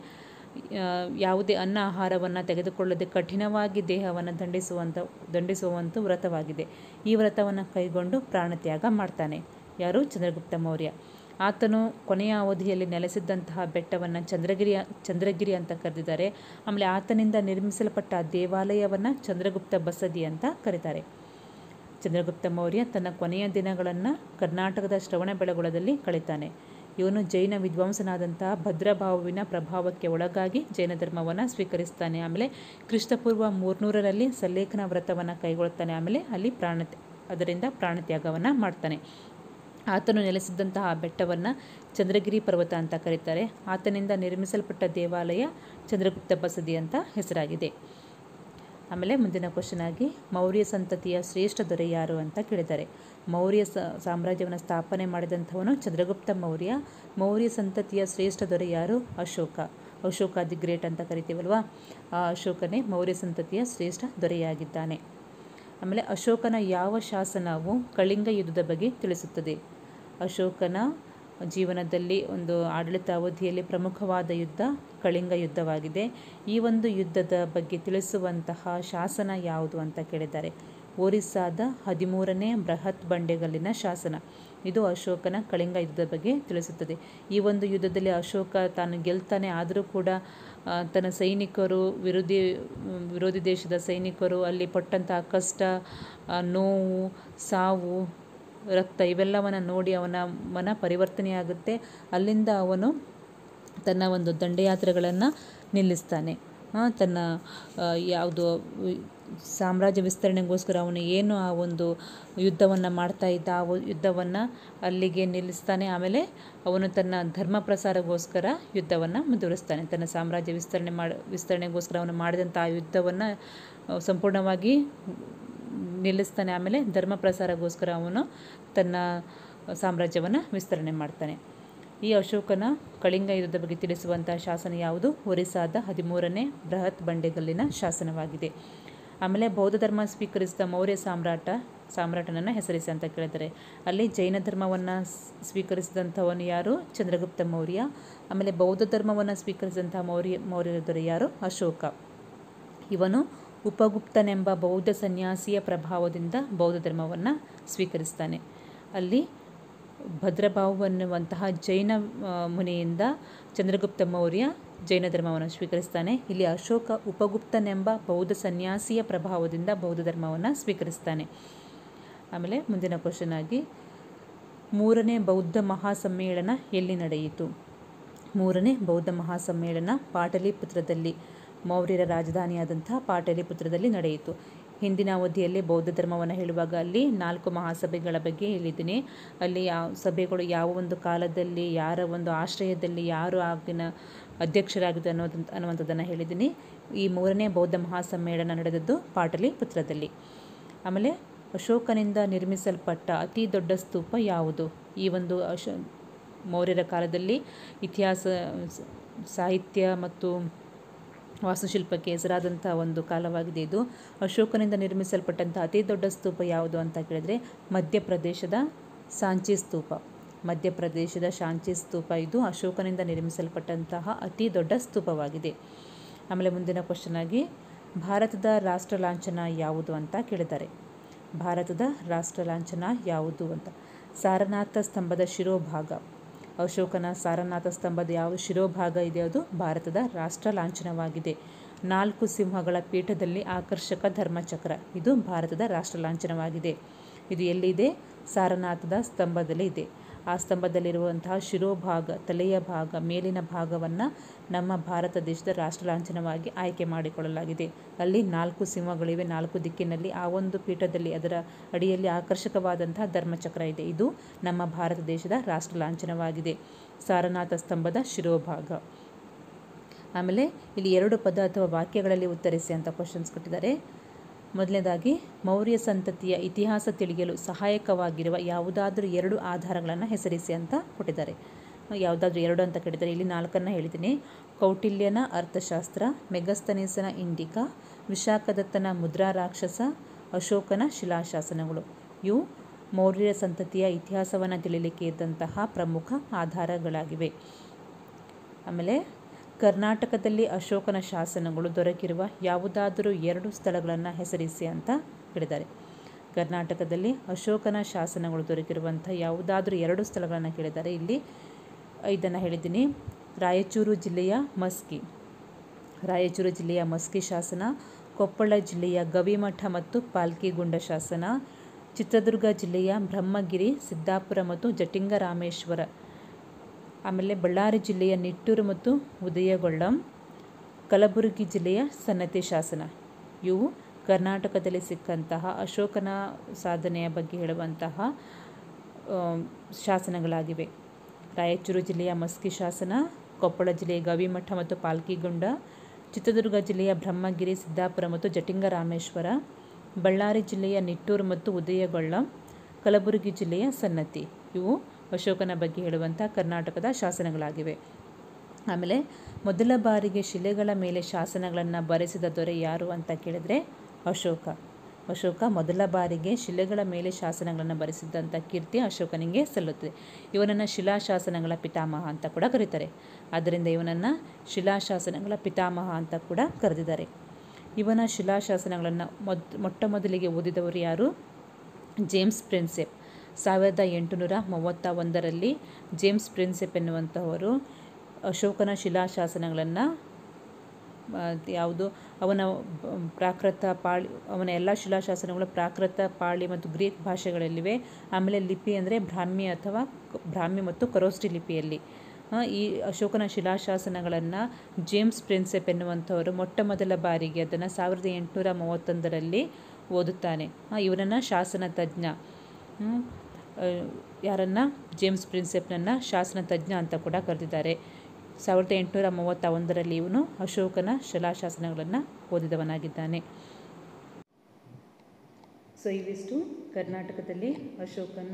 ಯಾವುದೇ ಅನ್ನ ಆಹಾರವನ್ನು ತೆಗೆದುಕೊಳ್ಳದೆ ಕಠಿಣವಾಗಿ ದೇಹವನ್ನು ದಂಡಿಸುವಂಥ ದಂಡಿಸುವಂಥ ವ್ರತವಾಗಿದೆ ಈ ವ್ರತವನ್ನು ಕೈಗೊಂಡು ಪ್ರಾಣತ್ಯಾಗ ಮಾಡ್ತಾನೆ ಯಾರು ಚಂದ್ರಗುಪ್ತ ಮೌರ್ಯ ಆತನು ಕೊನೆಯ ಅವಧಿಯಲ್ಲಿ ನೆಲೆಸಿದ್ದಂತಹ ಬೆಟ್ಟವನ್ನು ಚಂದ್ರಗಿರಿ ಚಂದ್ರಗಿರಿ ಅಂತ ಕರೆದಿದ್ದಾರೆ ಆಮೇಲೆ ಆತನಿಂದ ನಿರ್ಮಿಸಲ್ಪಟ್ಟ ದೇವಾಲಯವನ್ನು ಚಂದ್ರಗುಪ್ತ ಬಸದಿ ಅಂತ ಕರೀತಾರೆ ಚಂದ್ರಗುಪ್ತ ಮೌರ್ಯ ತನ್ನ ಕೊನೆಯ ದಿನಗಳನ್ನು ಕರ್ನಾಟಕದ ಶ್ರವಣ ಬೆಳಗೊಳದಲ್ಲಿ ಕಳೀತಾನೆ ಇವನು ಜೈನ ವಿದ್ವಾಂಸನಾದಂತಹ ಭದ್ರಭಾವುವಿನ ಪ್ರಭಾವಕ್ಕೆ ಒಳಗಾಗಿ ಜೈನ ಧರ್ಮವನ್ನು ಸ್ವೀಕರಿಸ್ತಾನೆ ಆಮೇಲೆ ಕ್ರಿಸ್ತಪೂರ್ವ ಮೂರ್ನೂರರಲ್ಲಿ ಸಲ್ಲೇಖನ ವ್ರತವನ್ನು ಕೈಗೊಳ್ತಾನೆ ಆಮೇಲೆ ಅಲ್ಲಿ ಪ್ರಾಣ ಅದರಿಂದ ಪ್ರಾಣತ್ಯಾಗವನ್ನು ಮಾಡ್ತಾನೆ ಆತನು ನೆಲೆಸಿದ್ದಂತಹ ಆ ಬೆಟ್ಟವನ್ನು ಚಂದ್ರಗಿರಿ ಪರ್ವತ ಅಂತ ಕರೀತಾರೆ ಆತನಿಂದ ನಿರ್ಮಿಸಲ್ಪಟ್ಟ ದೇವಾಲಯ ಚಂದ್ರಗುಪ್ತ ಬಸದಿ ಅಂತ ಹೆಸರಾಗಿದೆ ಆಮೇಲೆ ಮುಂದಿನ ಕ್ವಶನ್ ಆಗಿ ಮೌರ್ಯ ಸಂತತಿಯ ಶ್ರೇಷ್ಠ ದೊರೆ ಯಾರು ಅಂತ ಕೇಳಿದ್ದಾರೆ ಮೌರ್ಯ ಸಾಮ್ರಾಜ್ಯವನ್ನು ಸ್ಥಾಪನೆ ಮಾಡಿದಂಥವನು ಚಂದ್ರಗುಪ್ತ ಮೌರ್ಯ ಮೌರ್ಯ ಸಂತತಿಯ ಶ್ರೇಷ್ಠ ದೊರೆ ಯಾರು ಅಶೋಕ ಅಶೋಕ ದಿ ಗ್ರೇಟ್ ಅಂತ ಕರಿತೀವಲ್ವಾ ಆ ಅಶೋಕನೇ ಮೌರ್ಯ ಸಂತತಿಯ ಶ್ರೇಷ್ಠ ದೊರೆಯಾಗಿದ್ದಾನೆ ಆಮೇಲೆ ಅಶೋಕನ ಯಾವ ಶಾಸನವು ಕಳಿಂಗ ಯುದ್ಧದ ಬಗ್ಗೆ ತಿಳಿಸುತ್ತದೆ ಅಶೋಕನ ಜೀವನದಲ್ಲಿ ಒಂದು ಆಡಳಿತ ಅವಧಿಯಲ್ಲಿ ಪ್ರಮುಖವಾದ ಯುದ್ಧ ಕಳಿಂಗ ಯುದ್ಧವಾಗಿದೆ ಈ ಒಂದು ಯುದ್ಧದ ಬಗ್ಗೆ ತಿಳಿಸುವಂತಹ ಶಾಸನ ಯಾವುದು ಅಂತ ಕೇಳಿದ್ದಾರೆ ಒರಿಸ್ಸಾದ ಹದಿಮೂರನೇ ಬೃಹತ್ ಬಂಡೆಗಲ್ಲಿನ ಶಾಸನ ಇದು ಅಶೋಕನ ಕಳಿಂಗ ಯುದ್ಧದ ಬಗ್ಗೆ ತಿಳಿಸುತ್ತದೆ ಈ ಒಂದು ಯುದ್ಧದಲ್ಲಿ ಅಶೋಕ ತಾನು ಗೆಲ್ತಾನೆ ಆದರೂ ಕೂಡ ತನ್ನ ಸೈನಿಕರು ವಿರೋಧಿ ವಿರೋಧಿ ದೇಶದ ಸೈನಿಕರು ಅಲ್ಲಿ ಪಟ್ಟಂತಹ ಕಷ್ಟ ನೋವು ಸಾವು ರಕ್ತ ಇವೆಲ್ಲವನ್ನು ನೋಡಿ ಅವನ ಮನ ಪರಿವರ್ತನೆಯಾಗುತ್ತೆ ಅಲ್ಲಿಂದ ಅವನು ತನ್ನ ಒಂದು ದಂಡಯಾತ್ರೆಗಳನ್ನು ನಿಲ್ಲಿಸ್ತಾನೆ ತನ್ನ ಯಾವುದು ಸಾಮ್ರಾಜ್ಯ ವಿಸ್ತರಣೆಗೋಸ್ಕರ ಅವನು ಏನು ಆ ಒಂದು ಯುದ್ಧವನ್ನು ಮಾಡ್ತಾ ಇದ್ದ ಆ ಯುದ್ಧವನ್ನು ಅಲ್ಲಿಗೆ ನಿಲ್ಲಿಸ್ತಾನೆ ಆಮೇಲೆ ಅವನು ತನ್ನ ಧರ್ಮ ಪ್ರಸಾರಗೋಸ್ಕರ ಯುದ್ಧವನ್ನು ಮುಂದುವರಿಸ್ತಾನೆ ತನ್ನ ಸಾಮ್ರಾಜ್ಯ ವಿಸ್ತರಣೆ ಮಾಡಿ ವಿಸ್ತರಣೆಗೋಸ್ಕರ ಅವನು ಮಾಡಿದಂಥ ಆ ಯುದ್ಧವನ್ನು ಸಂಪೂರ್ಣವಾಗಿ ನಿಲ್ಲಿಸ್ತಾನೆ ಆಮೇಲೆ ಧರ್ಮ ಪ್ರಸಾರಗೋಸ್ಕರ ಅವನು ತನ್ನ ಸಾಮ್ರಾಜ್ಯವನ್ನು ವಿಸ್ತರಣೆ ಮಾಡ್ತಾನೆ ಈ ಅಶೋಕನ ಕಳಿಂಗ ಯುದ್ಧದ ಬಗ್ಗೆ ತಿಳಿಸುವಂತಹ ಶಾಸನ ಯಾವುದು ಒರಿಸ್ಸಾದ ಹದಿಮೂರನೇ ಬೃಹತ್ ಬಂಡೆಗಲ್ಲಿನ ಶಾಸನವಾಗಿದೆ ಆಮೇಲೆ ಬೌದ್ಧ ಧರ್ಮ ಸ್ವೀಕರಿಸಿದ ಮೌರ್ಯ ಸಾಮ್ರಾಟ ಸಾಮ್ರಾಟನನ್ನು ಹೆಸರಿಸಿ ಅಂತ ಕೇಳಿದರೆ ಅಲ್ಲಿ ಜೈನ ಧರ್ಮವನ್ನು ಸ್ವೀಕರಿಸಿದಂಥವನು ಯಾರು ಚಂದ್ರಗುಪ್ತ ಮೌರ್ಯ ಆಮೇಲೆ ಬೌದ್ಧ ಧರ್ಮವನ್ನು ಸ್ವೀಕರಿಸಿದಂಥ ಮೌರ್ಯ ಮೌರ್ಯರ ದೊರೆ ಯಾರು ಅಶೋಕ ಇವನು ಉಪಗುಪ್ತನೆಂಬ ಬೌದ್ಧ ಸನ್ಯಾಸಿಯ ಪ್ರಭಾವದಿಂದ ಬೌದ್ಧ ಧರ್ಮವನ್ನು ಸ್ವೀಕರಿಸ್ತಾನೆ ಅಲ್ಲಿ ಭದ್ರಭಾವು ಅನ್ನುವಂತಹ ಜೈನ ಮುನಿಯಿಂದ ಚಂದ್ರಗುಪ್ತ ಮೌರ್ಯ ಜೈನ ಧರ್ಮವನ್ನು ಸ್ವೀಕರಿಸ್ತಾನೆ ಇಲ್ಲಿ ಅಶೋಕ ಉಪಗುಪ್ತನೆಂಬ ಬೌದ್ಧ ಸನ್ಯಾಸಿಯ ಪ್ರಭಾವದಿಂದ ಬೌದ್ಧ ಧರ್ಮವನ್ನು ಸ್ವೀಕರಿಸ್ತಾನೆ ಆಮೇಲೆ ಮುಂದಿನ ಕ್ವಶನ್ ಆಗಿ ಮೂರನೇ ಬೌದ್ಧ ಮಹಾಸಮ್ಮೇಳನ ಎಲ್ಲಿ ನಡೆಯಿತು ಮೂರನೇ ಬೌದ್ಧ ಮಹಾಸಮ್ಮೇಳನ ಪಾಟಲಿಪುತ್ರದಲ್ಲಿ ಮೌರ್ಯರ ರಾಜಧಾನಿಯಾದಂಥ ಪಾಟಲಿಪುತ್ರದಲ್ಲಿ ನಡೆಯಿತು ಹಿಂದಿನ ಅವಧಿಯಲ್ಲಿ ಬೌದ್ಧ ಧರ್ಮವನ್ನು ಹೇಳುವಾಗ ಅಲ್ಲಿ ನಾಲ್ಕು ಮಹಾಸಭೆಗಳ ಬಗ್ಗೆ ಹೇಳಿದ್ದೀನಿ ಅಲ್ಲಿ ಯಾವ ಸಭೆಗಳು ಯಾವ ಒಂದು ಕಾಲದಲ್ಲಿ ಯಾರ ಒಂದು ಆಶ್ರಯದಲ್ಲಿ ಯಾರು ಆಗಿನ ಅಧ್ಯಕ್ಷರಾಗಿದೆ ಅನ್ನೋದು ಅನ್ನುವಂಥದ್ದನ್ನು ಹೇಳಿದ್ದೀನಿ ಈ ಮೂರನೇ ಬೌದ್ಧ ಮಹಾಸಮ್ಮೇಳನ ನಡೆದದ್ದು ಪಾಟಲಿಪುತ್ರದಲ್ಲಿ ಆಮೇಲೆ ಅಶೋಕನಿಂದ ನಿರ್ಮಿಸಲ್ಪಟ್ಟ ಅತಿ ದೊಡ್ಡ ಸ್ತೂಪ ಯಾವುದು ಈ ಒಂದು ಅಶೋ ಮೌರ್ಯರ ಕಾಲದಲ್ಲಿ ಇತಿಹಾಸ ಸಾಹಿತ್ಯ ಮತ್ತು ವಾಸ್ತುಶಿಲ್ಪಕ್ಕೆ ಹೆಸರಾದಂಥ ಒಂದು ಕಾಲವಾಗಿದೆ ಇದು ಅಶೋಕನಿಂದ ನಿರ್ಮಿಸಲ್ಪಟ್ಟಂಥ ಅತಿ ದೊಡ್ಡ ಸ್ತೂಪ ಯಾವುದು ಅಂತ ಕೇಳಿದರೆ ಮಧ್ಯಪ್ರದೇಶದ ಸಾಂಚಿ ಸ್ತೂಪ ಮಧ್ಯಪ್ರದೇಶದ ಶಾಂಚಿ ಸ್ತೂಪ ಇದು ಅಶೋಕನಿಂದ ನಿರ್ಮಿಸಲ್ಪಟ್ಟಂತಹ ಅತಿ ದೊಡ್ಡ ಸ್ತೂಪವಾಗಿದೆ ಆಮೇಲೆ ಮುಂದಿನ ಕ್ವಶನ್ ಆಗಿ ಭಾರತದ ರಾಷ್ಟ್ರ ಲಾಂಛನ ಯಾವುದು ಅಂತ ಕೇಳಿದ್ದಾರೆ ಭಾರತದ ರಾಷ್ಟ್ರ ಲಾಂಛನ ಯಾವುದು ಅಂತ ಸಾರನಾಥ ಸ್ತಂಭದ ಶಿರೋಭಾಗ ಅಶೋಕನ ಸಾರನಾಥ ಸ್ತಂಭದ ಯಾವ ಶಿರೋಭಾಗ ಇದೆ ಅದು ಭಾರತದ ರಾಷ್ಟ್ರ ಲಾಂಛನವಾಗಿದೆ ನಾಲ್ಕು ಸಿಂಹಗಳ ಪೀಠದಲ್ಲಿ ಆಕರ್ಷಕ ಧರ್ಮಚಕ್ರ ಇದು ಭಾರತದ ರಾಷ್ಟ್ರ ಲಾಂಛನವಾಗಿದೆ ಇದು ಎಲ್ಲಿದೆ ಸಾರನಾಥದ ಸ್ತಂಭದಲ್ಲಿ ಇದೆ ಆ ಸ್ತಂಭದಲ್ಲಿರುವಂತಹ ಶಿರೋಭಾಗ ತಲೆಯ ಭಾಗ ಮೇಲಿನ ಭಾಗವನ್ನು ನಮ್ಮ ಭಾರತ ದೇಶದ ರಾಷ್ಟ್ರ ಲಾಂಛನವಾಗಿ ಆಯ್ಕೆ ಮಾಡಿಕೊಳ್ಳಲಾಗಿದೆ ಅಲ್ಲಿ ನಾಲ್ಕು ಸಿಂಹಗಳಿವೆ ನಾಲ್ಕು ದಿಕ್ಕಿನಲ್ಲಿ ಆ ಒಂದು ಪೀಠದಲ್ಲಿ ಅದರ ಅಡಿಯಲ್ಲಿ ಆಕರ್ಷಕವಾದಂತಹ ಧರ್ಮಚಕ್ರ ಇದೆ ಇದು ನಮ್ಮ ಭಾರತ ದೇಶದ ರಾಷ್ಟ್ರ ಲಾಂಛನವಾಗಿದೆ ಸಾರನಾಥ ಸ್ತಂಭದ ಶಿರೋಭಾಗ ಆಮೇಲೆ ಇಲ್ಲಿ ಎರಡು ಪದ ಅಥವಾ ವಾಕ್ಯಗಳಲ್ಲಿ ಉತ್ತರಿಸಿ ಅಂತ ಕ್ವಶನ್ಸ್ ಕೊಟ್ಟಿದ್ದಾರೆ ಮೊದಲನೇದಾಗಿ ಮೌರ್ಯ ಸಂತತಿಯ ಇತಿಹಾಸ ತಿಳಿಯಲು ಸಹಾಯಕವಾಗಿರುವ ಯಾವುದಾದ್ರೂ ಎರಡು ಆಧಾರಗಳನ್ನು ಹೆಸರಿಸಿ ಅಂತ ಕೊಟ್ಟಿದ್ದಾರೆ ಯಾವುದಾದ್ರೂ ಎರಡು ಅಂತ ಕೇಳಿದರೆ ಇಲ್ಲಿ ನಾಲ್ಕನ್ನು ಹೇಳಿದ್ದೀನಿ ಕೌಟಿಲ್ಯನ ಅರ್ಥಶಾಸ್ತ್ರ ಮೆಗಸ್ತನೀಸನ ಇಂಡಿಕಾ ವಿಶಾಖದತ್ತನ ಮುದ್ರಾ ರಾಕ್ಷಸ ಅಶೋಕನ ಶಿಲಾಶಾಸನಗಳು ಇವು ಮೌರ್ಯ ಸಂತತಿಯ ಇತಿಹಾಸವನ್ನು ತಿಳಿಲಿಕ್ಕೆ ಇದ್ದಂತಹ ಪ್ರಮುಖ ಆಧಾರಗಳಾಗಿವೆ ಆಮೇಲೆ ಕರ್ನಾಟಕದಲ್ಲಿ ಅಶೋಕನ ಶಾಸನಗಳು ದೊರಕಿರುವ ಯಾವುದಾದರೂ ಎರಡು ಸ್ಥಳಗಳನ್ನು ಹೆಸರಿಸಿ ಅಂತ ಕೇಳಿದ್ದಾರೆ ಕರ್ನಾಟಕದಲ್ಲಿ ಅಶೋಕನ ಶಾಸನಗಳು ದೊರಕಿರುವಂಥ ಯಾವುದಾದ್ರೂ ಎರಡು ಸ್ಥಳಗಳನ್ನು ಕೇಳಿದ್ದಾರೆ ಇಲ್ಲಿ ಇದನ್ನು ಹೇಳಿದ್ದೀನಿ ರಾಯಚೂರು ಜಿಲ್ಲೆಯ ಮಸ್ಕಿ ರಾಯಚೂರು ಜಿಲ್ಲೆಯ ಮಸ್ಕಿ ಶಾಸನ ಕೊಪ್ಪಳ ಜಿಲ್ಲೆಯ ಗವಿಮಠ ಮತ್ತು ಪಾಲ್ಕಿಗುಂಡ ಶಾಸನ ಚಿತ್ರದುರ್ಗ ಜಿಲ್ಲೆಯ ಬ್ರಹ್ಮಗಿರಿ ಸಿದ್ದಾಪುರ ಮತ್ತು ಜಟಿಂಗರಾಮೇಶ್ವರ ಆಮೇಲೆ ಬಳ್ಳಾರಿ ಜಿಲ್ಲೆಯ ನಿಟ್ಟೂರು ಮತ್ತು ಉದಯಗೊಳ್ಳಂ ಕಲಬುರಗಿ ಜಿಲ್ಲೆಯ ಸನ್ನತಿ ಶಾಸನ ಇವು ಕರ್ನಾಟಕದಲ್ಲಿ ಸಿಕ್ಕಂತಹ ಅಶೋಕನ ಸಾಧನೆಯ ಬಗ್ಗೆ ಹೇಳುವಂತಹ ಶಾಸನಗಳಾಗಿವೆ ರಾಯಚೂರು ಜಿಲ್ಲೆಯ ಮಸ್ಕಿ ಶಾಸನ ಕೊಪ್ಪಳ ಜಿಲ್ಲೆಯ ಗವಿಮಠ ಮತ್ತು ಪಾಲ್ಕಿಗುಂಡ ಚಿತ್ರದುರ್ಗ ಜಿಲ್ಲೆಯ ಬ್ರಹ್ಮಗಿರಿ ಸಿದ್ದಾಪುರ ಮತ್ತು ಜಟಿಂಗರಾಮೇಶ್ವರ ಬಳ್ಳಾರಿ ಜಿಲ್ಲೆಯ ನಿಟ್ಟೂರು ಮತ್ತು ಉದಯಗೊಳ್ಳಂ ಕಲಬುರಗಿ ಜಿಲ್ಲೆಯ ಸನ್ನತಿ ಇವು ಅಶೋಕನ ಬಗ್ಗೆ ಹೇಳುವಂಥ ಕರ್ನಾಟಕದ ಶಾಸನಗಳಾಗಿವೆ ಆಮೇಲೆ ಮೊದಲ ಬಾರಿಗೆ ಶಿಲೆಗಳ ಮೇಲೆ ಶಾಸನಗಳನ್ನು ಬರೆಸಿದ ದೊರೆ ಯಾರು ಅಂತ ಕೇಳಿದರೆ ಅಶೋಕ ಅಶೋಕ ಮೊದಲ ಬಾರಿಗೆ ಶಿಲೆಗಳ ಮೇಲೆ ಶಾಸನಗಳನ್ನು ಬರೆಸಿದ್ದಂಥ ಕೀರ್ತಿ ಅಶೋಕನಿಗೆ ಸಲ್ಲುತ್ತದೆ ಇವನನ್ನು ಶಿಲಾಶಾಸನಗಳ ಪಿತಾಮಹ ಅಂತ ಕೂಡ ಕರೀತಾರೆ ಆದ್ದರಿಂದ ಇವನನ್ನು ಶಿಲಾಶಾಸನಗಳ ಪಿತಾಮಹ ಅಂತ ಕೂಡ ಕರೆದಿದ್ದಾರೆ ಇವನ ಶಿಲಾಶಾಸನಗಳನ್ನು ಮೊದ್ ಮೊಟ್ಟ ಮೊದಲಿಗೆ ಓದಿದವರು ಯಾರು ಜೇಮ್ಸ್ ಪ್ರಿನ್ಸೆಪ್ ಸಾವಿರದ ಎಂಟುನೂರ ಮೂವತ್ತ ಒಂದರಲ್ಲಿ ಜೇಮ್ಸ್ ಪ್ರಿನ್ಸೆಪ್ ಎನ್ನುವಂತಹವರು ಅಶೋಕನ ಶಿಲಾಶಾಸನಗಳನ್ನು ಯಾವುದು ಅವನ ಪ್ರಾಕೃತ ಪಾಳಿ ಅವನ ಎಲ್ಲ ಶಿಲಾಶಾಸನಗಳು ಪ್ರಾಕೃತ ಪಾಳಿ ಮತ್ತು ಗ್ರೀಕ್ ಭಾಷೆಗಳಲ್ಲಿವೆ ಆಮೇಲೆ ಲಿಪಿ ಅಂದರೆ ಬ್ರಾಹ್ಮಿ ಅಥವಾ ಬ್ರಾಹ್ಮಿ ಮತ್ತು ಕರೋಸ್ಟಿ ಲಿಪಿಯಲ್ಲಿ ಆ, ಈ ಅಶೋಕನ ಶಿಲಾಶಾಸನಗಳನ್ನು ಜೇಮ್ಸ್ ಪ್ರಿನ್ಸೆಪ್ ಎನ್ನುವಂಥವರು ಮೊಟ್ಟ ಮೊದಲ ಬಾರಿಗೆ ಅದನ್ನು ಸಾವಿರದ ಎಂಟುನೂರ ಮೂವತ್ತೊಂದರಲ್ಲಿ ಓದುತ್ತಾನೆ ಇವನನ್ನು ಶಾಸನ ತಜ್ಞ ಹ್ಮ್, ಆ, ಯಾರನ್ನು ಜೇಮ್ಸ್ ಪ್ರಿನ್ಸೆಪ್ನನ್ನು ಶಾಸನ ತಜ್ಞ ಅಂತ ಕೂಡ ಕರೆದಿದ್ದಾರೆ ಸಾವಿರದ ಎಂಟುನೂರ ಮೂವತ್ತ ಒಂದರಲ್ಲಿ ಇವನು ಅಶೋಕನ ಶಿಲಾಶಾಸನಗಳನ್ನು ಓದಿದವನಾಗಿದ್ದಾನೆ ಸೊ ಇವಿಷ್ಟು ಕರ್ನಾಟಕದಲ್ಲಿ ಅಶೋಕನ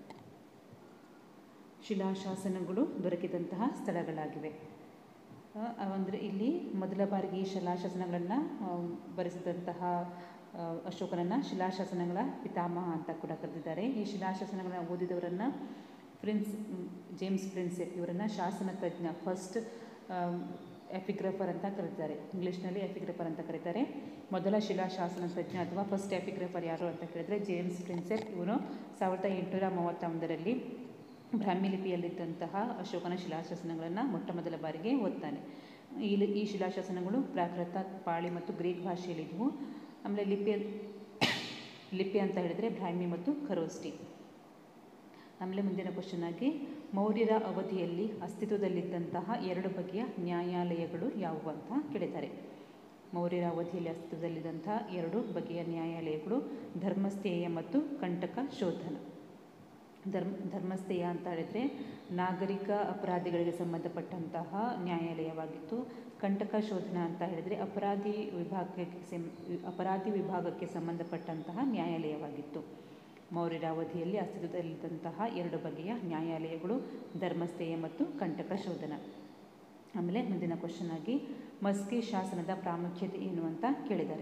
ಶಿಲಾಶಾಸನಗಳು ದೊರಕಿದಂತಹ ಸ್ಥಳಗಳಾಗಿವೆ ಅಂದರೆ ಇಲ್ಲಿ ಮೊದಲ ಬಾರಿಗೆ ಈ ಶಿಲಾಶಾಸನಗಳನ್ನು ಬರೆಸಿದಂತಹ ಆ, ಅಶೋಕನನ್ನು ಶಿಲಾಶಾಸನಗಳ ಪಿತಾಮಹ ಅಂತ ಕೂಡ ಕರೆದಿದ್ದಾರೆ ಈ ಶಿಲಾಶಾಸನಗಳನ್ನು ಓದಿದವರನ್ನು ಪ್ರಿನ್ಸ್ ಮ್, ಜೇಮ್ಸ್ ಪ್ರಿನ್ಸೆಪ್ ಇವರನ್ನು ಶಾಸನ ತಜ್ಞ ಫಸ್ಟ್ ಎಪಿಗ್ರಫರ್ ಅಂತ ಕರೀತಾರೆ ಇಂಗ್ಲೀಷ್ನಲ್ಲಿ ಎಪಿಗ್ರಫರ್ ಅಂತ ಕರೀತಾರೆ ಮೊದಲ ಶಿಲಾಶಾಸನ ತಜ್ಞ ಅಥವಾ ಫಸ್ಟ್ ಎಪಿಗ್ರಫರ್ ಯಾರು ಅಂತ ಕೇಳಿದ್ರೆ ಜೇಮ್ಸ್ ಪ್ರಿನ್ಸೆಪ್ ಇವನು ಸಾವಿರದ ಎಂಟುನೂರ ಮೂವತ್ತೊಂದರಲ್ಲಿ ಬ್ರಾಹ್ಮಿ ಲಿಪಿಯಲ್ಲಿದ್ದಂತಹ ಅಶೋಕನ ಶಿಲಾಶಾಸನಗಳನ್ನು ಮೊಟ್ಟ ಮೊದಲ ಬಾರಿಗೆ ಓದ್ತಾನೆ ಈ ಲಿ- ಈ ಶಿಲಾಶಾಸನಗಳು ಪ್ರಾಕೃತ ಪಾಳಿ ಮತ್ತು ಗ್ರೀಕ್ ಭಾಷೆಯಲ್ಲಿದ್ದವು ಆಮೇಲೆ ಲಿಪಿ ಲಿಪಿ ಅಂತ ಹೇಳಿದರೆ ಬ್ರಾಹ್ಮಿ ಮತ್ತು ಖರೋಸ್ಟಿ ಆಮೇಲೆ ಮುಂದಿನ ಕ್ವಶನ್ ಆಗಿ ಮೌರ್ಯರ ಅವಧಿಯಲ್ಲಿ ಅಸ್ತಿತ್ವದಲ್ಲಿದ್ದಂತಹ ಎರಡು ಬಗೆಯ ನ್ಯಾಯಾಲಯಗಳು ಯಾವುವು ಅಂತ ಕೇಳಿದ್ದಾರೆ ಮೌರ್ಯರ ಅವಧಿಯಲ್ಲಿ ಅಸ್ತಿತ್ವದಲ್ಲಿದ್ದಂತಹ ಎರಡು ಬಗೆಯ ನ್ಯಾಯಾಲಯಗಳು ಧರ್ಮಸ್ಥೇಯ ಮತ್ತು ಕಂಟಕ ಶೋಧನ ಧರ್ಮ ಧರ್ಮಸ್ಥೇಯ ಅಂತ ಹೇಳಿದರೆ ನಾಗರಿಕ ಅಪರಾಧಿಗಳಿಗೆ ಸಂಬಂಧಪಟ್ಟಂತಹ ನ್ಯಾಯಾಲಯವಾಗಿತ್ತು ಕಂಟಕ ಶೋಧನ ಅಂತ ಹೇಳಿದರೆ ಅಪರಾಧಿ ವಿಭಾಗಕ್ಕೆ ಸಂ ಅಪರಾಧಿ ವಿಭಾಗಕ್ಕೆ ಸಂಬಂಧಪಟ್ಟಂತಹ ನ್ಯಾಯಾಲಯವಾಗಿತ್ತು ಮೌರ್ಯರ ಅವಧಿಯಲ್ಲಿ ಅಸ್ತಿತ್ವದಲ್ಲಿದ್ದಂತಹ ಎರಡು ಬಗೆಯ ನ್ಯಾಯಾಲಯಗಳು ಧರ್ಮಸ್ಥೇಯ ಮತ್ತು ಕಂಟಕ ಶೋಧನ ಆಮೇಲೆ ಮುಂದಿನ ಕ್ವಶನ್ ಆಗಿ ಮಸ್ಕಿ ಶಾಸನದ ಪ್ರಾಮುಖ್ಯತೆ ಏನು ಅಂತ ಕೇಳಿದ್ದಾರೆ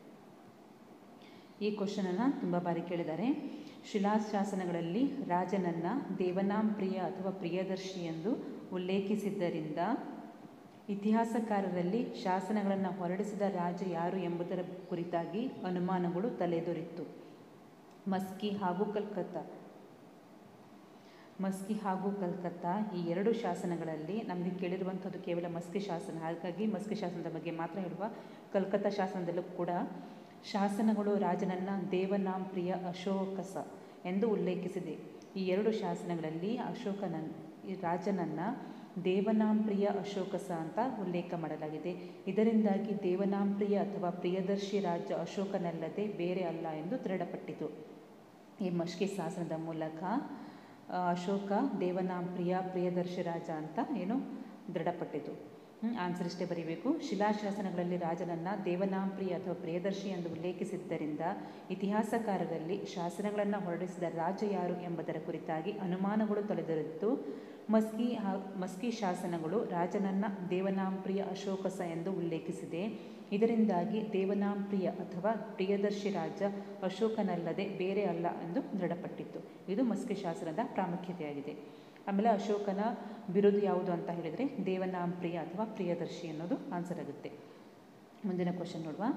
ಈ ಕ್ವಶನನ್ನು ತುಂಬ ಬಾರಿ ಕೇಳಿದ್ದಾರೆ ಶಿಲಾಶಾಸನಗಳಲ್ಲಿ ರಾಜನನ್ನು ದೇವನಾಂ ಪ್ರಿಯ ಅಥವಾ ಪ್ರಿಯದರ್ಶಿ ಎಂದು ಉಲ್ಲೇಖಿಸಿದ್ದರಿಂದ ಇತಿಹಾಸಕಾರರಲ್ಲಿ ಶಾಸನಗಳನ್ನು ಹೊರಡಿಸಿದ ರಾಜ ಯಾರು ಎಂಬುದರ ಕುರಿತಾಗಿ ಅನುಮಾನಗಳು ತಲೆದೋರಿತ್ತು ಮಸ್ಕಿ ಹಾಗೂ ಕಲ್ಕತ್ತಾ ಮಸ್ಕಿ ಹಾಗೂ ಕಲ್ಕತ್ತಾ ಈ ಎರಡು ಶಾಸನಗಳಲ್ಲಿ ನಮಗೆ ಕೇಳಿರುವಂಥದ್ದು ಕೇವಲ ಮಸ್ಕಿ ಶಾಸನ ಹಾಗಾಗಿ ಮಸ್ಕಿ ಶಾಸನದ ಬಗ್ಗೆ ಮಾತ್ರ ಹೇಳುವ ಕಲ್ಕತ್ತಾ ಶಾಸನದಲ್ಲೂ ಕೂಡ ಶಾಸನಗಳು ರಾಜನನ್ನು ದೇವನಾಂ ಪ್ರಿಯ ಅಶೋಕಸ ಎಂದು ಉಲ್ಲೇಖಿಸಿದೆ ಈ ಎರಡು ಶಾಸನಗಳಲ್ಲಿ ಅಶೋಕನ ಈ ರಾಜನನ್ನು ದೇವನಾಂಪ್ರಿಯ ಅಶೋಕಸ ಅಂತ ಉಲ್ಲೇಖ ಮಾಡಲಾಗಿದೆ ಇದರಿಂದಾಗಿ ದೇವನಾಂಪ್ರಿಯ ಅಥವಾ ಪ್ರಿಯದರ್ಶಿ ರಾಜ ಅಶೋಕನಲ್ಲದೆ ಬೇರೆ ಅಲ್ಲ ಎಂದು ದೃಢಪಟ್ಟಿತು ಈ ಮಷ್ಕಿ ಶಾಸನದ ಮೂಲಕ ಆ, ಅಶೋಕ ದೇವನಾಂಪ್ರಿಯ ಪ್ರಿಯದರ್ಶಿ ರಾಜ ಅಂತ ಏನು ದೃಢಪಟ್ಟಿತು ಆನ್ಸರ್ ಇಷ್ಟೇ ಬರೀಬೇಕು ಶಿಲಾಶಾಸನಗಳಲ್ಲಿ ರಾಜನನ್ನು ದೇವನಾಂಪ್ರಿಯ ಅಥವಾ ಪ್ರಿಯದರ್ಶಿ ಎಂದು ಉಲ್ಲೇಖಿಸಿದ್ದರಿಂದ ಇತಿಹಾಸಕಾರರಲ್ಲಿ ಶಾಸನಗಳನ್ನು ಹೊರಡಿಸಿದ ರಾಜ ಯಾರು ಎಂಬುದರ ಕುರಿತಾಗಿ ಅನುಮಾನಗಳು ತೊಳೆದಿರುತ್ತು ಮಸ್ಕಿ ಹಾ- ಮಸ್ಕಿ ಶಾಸನಗಳು ರಾಜನನ್ನ ದೇವನಾಂಪ್ರಿಯ ಅಶೋಕಸ ಎಂದು ಉಲ್ಲೇಖಿಸಿದೆ ಇದರಿಂದಾಗಿ ದೇವನಾಂಪ್ರಿಯ ಅಥವಾ ಪ್ರಿಯದರ್ಶಿ ರಾಜ ಅಶೋಕನಲ್ಲದೆ ಬೇರೆ ಅಲ್ಲ ಎಂದು ದೃಢಪಟ್ಟಿತ್ತು ಇದು ಮಸ್ಕಿ ಶಾಸನದ ಪ್ರಾಮುಖ್ಯತೆಯಾಗಿದೆ ಆಮೇಲೆ ಅಶೋಕನ ಬಿರುದು ಯಾವುದು ಅಂತ ಹೇಳಿದರೆ ದೇವನಾಂಪ್ರಿಯ ಅಥವಾ ಪ್ರಿಯದರ್ಶಿ ಅನ್ನೋದು ಆನ್ಸರ್ ಆಗುತ್ತೆ ಮುಂದಿನ ಕ್ವಶನ್ ನೋಡುವ